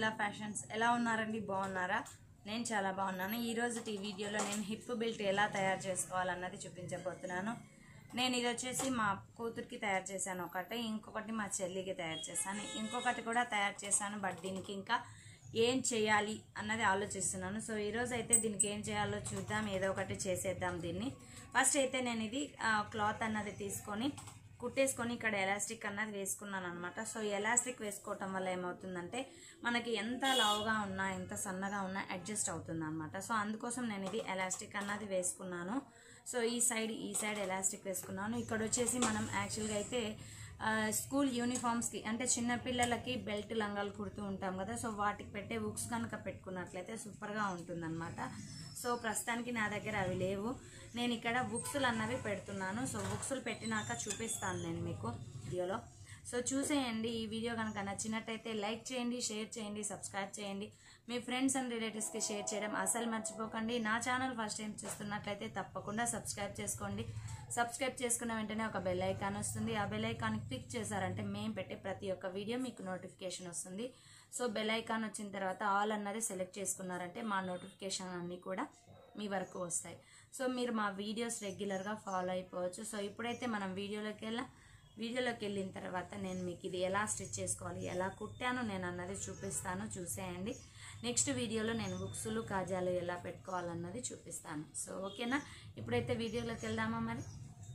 Shakeela fashions ఎలా ఉన్నారండి బాగున్నారా నేను చాలా బాగున్నాను ఈరోజు ఈ వీడియోలో నేను హిప్ బెల్ట్ ఎలా తయారు చేసుకోవాలన్నది చూపించబోతున్నాను నేను ఇది వచ్చేసి మా కూతురికి తయారు చేశాను ఒకటి ఇంకొకటి మా చెల్లికి తయారు చేశాను ఇంకొకటి కూడా తయారు చేశాను బట్ దీనికి ఇంకా ఏం చేయాలి అన్నది ఆలోచిస్తున్నాను సో ఈరోజు అయితే దీనికి ఏం చేయాలో చూద్దాం ఏదో ఒకటి చేసేద్దాం దీన్ని ఫస్ట్ అయితే నేను ఇది క్లాత్ అన్నది తీసుకొని కుట్టేసుకొని ఇక్కడ ఎలాస్టిక్ అన్నది వేసుకున్నాను అనమాట సో ఎలాస్టిక్ వేసుకోవటం వల్ల ఏమవుతుందంటే మనకి ఎంత లావుగా ఉన్నా ఎంత సన్నగా ఉన్నా అడ్జస్ట్ అవుతుంది అనమాట సో అందుకోసం నేను ఇది ఎలాస్టిక్ అన్నది వేసుకున్నాను సో ఈ సైడ్ ఈ సైడ్ ఎలాస్టిక్ వేసుకున్నాను ఇక్కడ వచ్చేసి మనం యాక్చువల్గా అయితే ఆ, స్కూల్ యూనిఫామ్స్కి అంటే చిన్న పిల్లలకి బెల్ట్ లంగాలు కుడుతూ ఉంటాం కదా సో వాటికి పెట్టే బుక్స్ కనుక పెట్టుకున్నట్లయితే సూపర్గా ఉంటుందన్నమాట సో ప్రస్తుతానికి నా దగ్గర అవి లేవు నేను ఇక్కడ బుక్స్లు అన్నవి పెడుతున్నాను సో బుక్స్లు పెట్టినాక చూపిస్తాను నేను మీకు వీడియోలో సో చూసేయండి ఈ వీడియో కనుక నచ్చినట్టయితే లైక్ చేయండి షేర్ చేయండి సబ్స్క్రైబ్ చేయండి మీ ఫ్రెండ్స్ అండ్ రిలేటివ్స్కి షేర్ చేయడం అసలు మర్చిపోకండి నా ఛానల్ ఫస్ట్ టైం చూస్తున్నట్లయితే తప్పకుండా సబ్స్క్రైబ్ చేసుకోండి సబ్స్క్రైబ్ చేసుకున్న వెంటనే ఒక బెల్ ఐకాన్ వస్తుంది ఆ బెల్ ఐకాన్ క్లిక్ చేశారంటే మేము పెట్టే ప్రతి ఒక్క వీడియో మీకు నోటిఫికేషన్ వస్తుంది సో బెల్ ఐకాన్ వచ్చిన తర్వాత ఆల్ అన్నది సెలెక్ట్ చేసుకున్నారంటే మా నోటిఫికేషన్ అన్నీ కూడా మీ వరకు వస్తాయి సో మీరు మా వీడియోస్ రెగ్యులర్గా ఫాలో అయిపోవచ్చు సో ఇప్పుడైతే మనం వీడియోలోకి వెళ్ళా వీడియోలోకి వెళ్ళిన తర్వాత నేను మీకు ఇది ఎలా స్టిచ్ చేసుకోవాలి ఎలా కుట్టాను నేను అన్నది చూపిస్తాను చూసేయండి నెక్స్ట్ వీడియోలో నేను బుక్స్లు కాజాలు ఎలా పెట్టుకోవాలన్నది చూపిస్తాను సో ఓకేనా ఇప్పుడైతే వీడియోలోకి వెళ్దామా మరి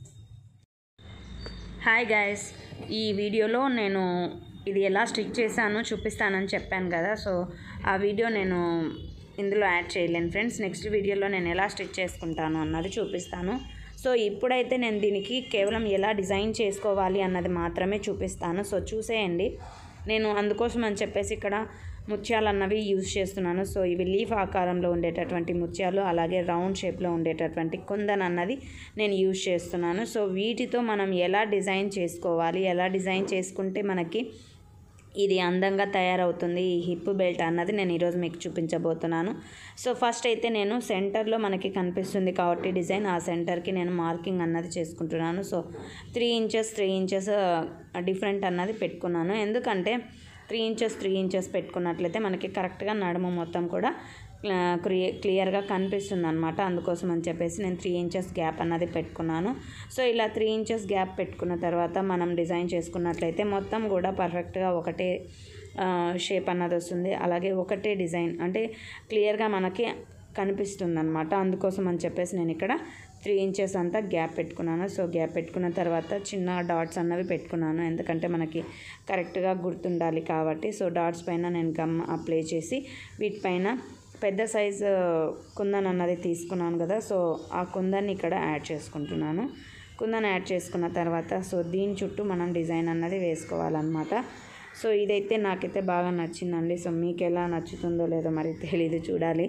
హాయ్ గాయస్ ఈ వీడియోలో నేను ఇది ఎలా స్టిచ్ చేశానో చూపిస్తానని చెప్పాను కదా సో ఆ వీడియో నేను ఇందులో యాడ్ చేయలేను ఫ్రెండ్స్ నెక్స్ట్ వీడియోలో నేను ఎలా స్టిచ్ చేసుకుంటాను అన్నది చూపిస్తాను సో ఇప్పుడైతే నేను దీనికి కేవలం ఎలా డిజైన్ చేసుకోవాలి అన్నది మాత్రమే చూపిస్తాను సో చూసేయండి నేను అందుకోసం అని చెప్పేసి ఇక్కడ ముత్యాలు అన్నవి యూజ్ చేస్తున్నాను సో ఇవి లీఫ్ ఆకారంలో ఉండేటటువంటి ముత్యాలు అలాగే రౌండ్ షేప్లో ఉండేటటువంటి కుందన్ అన్నది నేను యూజ్ చేస్తున్నాను సో వీటితో మనం ఎలా డిజైన్ చేసుకోవాలి ఎలా డిజైన్ చేసుకుంటే మనకి ఇది అందంగా తయారవుతుంది ఈ హిప్ బెల్ట్ అన్నది నేను ఈరోజు మీకు చూపించబోతున్నాను సో ఫస్ట్ అయితే నేను సెంటర్లో మనకి కనిపిస్తుంది కాబట్టి డిజైన్ ఆ సెంటర్కి నేను మార్కింగ్ అన్నది చేసుకుంటున్నాను so three inches three inches different అన్నది పెట్టుకున్నాను ఎందుకంటే త్రీ ఇంచెస్ త్రీ ఇంచెస్ పెట్టుకున్నట్లయితే మనకి కరెక్ట్గా నడుము మొత్తం కూడా క్లియ క్లియర్గా కనిపిస్తుంది అనమాట అందుకోసం అని చెప్పేసి నేను త్రీ ఇంచెస్ గ్యాప్ అన్నది పెట్టుకున్నాను సో ఇలా త్రీ ఇంచెస్ గ్యాప్ పెట్టుకున్న తర్వాత మనం డిజైన్ చేసుకున్నట్లయితే మొత్తం కూడా పర్ఫెక్ట్గా ఒకటే షేప్ అన్నది వస్తుంది అలాగే ఒకటే డిజైన్ అంటే క్లియర్గా మనకి కనిపిస్తుంది అనమాట అందుకోసం అని చెప్పేసి నేను ఇక్కడ త్రీ ఇంచెస్ అంతా గ్యాప్ పెట్టుకున్నాను సో గ్యాప్ పెట్టుకున్న తర్వాత చిన్న డాట్స్ అన్నవి పెట్టుకున్నాను ఎందుకంటే మనకి కరెక్ట్గా గుర్తుండాలి కాబట్టి సో డాట్స్ పైన నేను గమ్ అప్లై చేసి వీటిపైన పెద్ద సైజు కుందన్ అన్నది తీసుకున్నాను కదా సో ఆ కుందన్ని ఇక్కడ యాడ్ చేసుకుంటున్నాను కుందన్ యాడ్ చేసుకున్న తర్వాత సో దీని చుట్టూ మనం డిజైన్ అన్నది వేసుకోవాలన్నమాట సో ఇదైతే నాకైతే బాగా నచ్చిందండి సో మీకు ఎలా నచ్చుతుందో లేదో మరి తెలీదు చూడాలి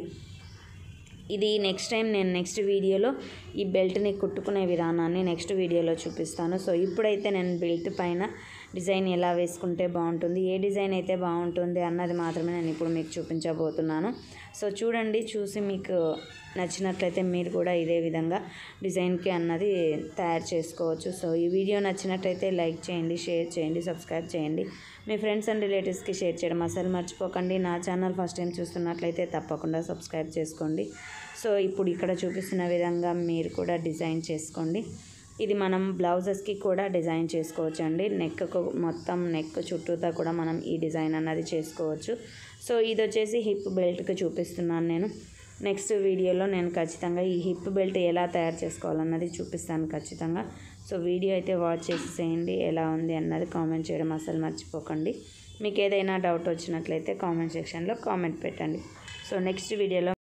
ఇది నెక్స్ట్ టైం నేను నెక్స్ట్ వీడియోలో ఈ బెల్ట్ని కుట్టుకునే విధానాన్ని నెక్స్ట్ వీడియోలో చూపిస్తాను సో ఇప్పుడైతే నేను బెల్ట్ పైన డిజైన్ ఎలా వేసుకుంటే బాగుంటుంది ఏ డిజైన్ అయితే బాగుంటుంది అన్నది మాత్రమే నేను ఇప్పుడు మీకు చూపించబోతున్నాను సో చూడండి చూసి మీకు నచ్చినట్లయితే మీరు కూడా ఇదే విధంగా డిజైన్కి అన్నది తయారు చేసుకోవచ్చు సో ఈ వీడియో నచ్చినట్లయితే లైక్ చేయండి షేర్ చేయండి సబ్స్క్రైబ్ చేయండి మీ ఫ్రెండ్స్ అండ్ రిలేటివ్స్కి షేర్ చేయడం అసలు మర్చిపోకండి నా ఛానల్ ఫస్ట్ టైం చూస్తున్నట్లయితే తప్పకుండా సబ్స్క్రైబ్ చేసుకోండి సో ఇప్పుడు ఇక్కడ చూపిస్తున్న విధంగా మీరు కూడా డిజైన్ చేసుకోండి ఇది మనం బ్లౌజెస్కి కూడా డిజైన్ చేసుకోవచ్చు అండి నెక్కు మొత్తం నెక్ చుట్టూతా కూడా మనం ఈ డిజైన్ అన్నది చేసుకోవచ్చు సో ఇది వచ్చేసి హిప్ బెల్ట్కి చూపిస్తున్నాను నేను నెక్స్ట్ వీడియోలో నేను ఖచ్చితంగా ఈ హిప్ బెల్ట్ ఎలా తయారు చేసుకోవాలన్నది చూపిస్తాను ఖచ్చితంగా సో వీడియో అయితే వాచ్ చేసేయండి ఎలా ఉంది అన్నది కామెంట్ చేయడం అసలు మర్చిపోకండి మీకు ఏదైనా డౌట్ వచ్చినట్లయితే కామెంట్ సెక్షన్లో కామెంట్ పెట్టండి సో నెక్స్ట్ వీడియోలో